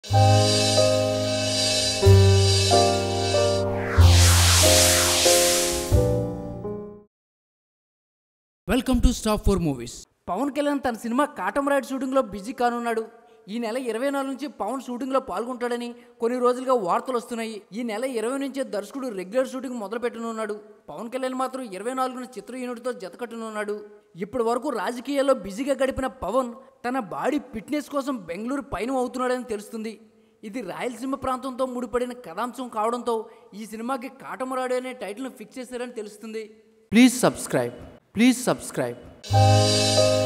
welcome to stop four movies Pawan Kalyan తన cinema Katamarayudu షూటింగ్లో busy కానున్నాడు ఈ నెల ఇరవై నాలుగు నుంచి పవన్ షూటింగ్లో పాల్గొంటాడని కొన్ని రోజులుగా వార్తలు వస్తున్నాయి ఈ నెల ఇరవై నుంచే దర్శకుడు రెగ్యులర్ షూటింగ్ మొదలు పెట్టనున్నాడు పవన్ కళ్యాణ్ మాత్రం ఇరవై నాలుగున చిత్ర యూనిట్తో జతకట్టనున్నాడు ఇప్పటి వరకు రాజకీయాల్లో బిజీగా గడిపిన పవన్ తన బాడీ ఫిట్నెస్ కోసం బెంగళూరు పైన అవుతున్నాడని తెలుస్తుంది ఇది రాయలసీమ ప్రాంతంతో ముడిపడిన కథాంశం కావడంతో ఈ సినిమాకి కాటమరాడు అనే టైటిల్ను ఫిక్స్ చేశారని తెలుస్తుంది ప్లీజ్ సబ్స్క్రైబ్ ప్లీజ్ సబ్స్క్రైబ్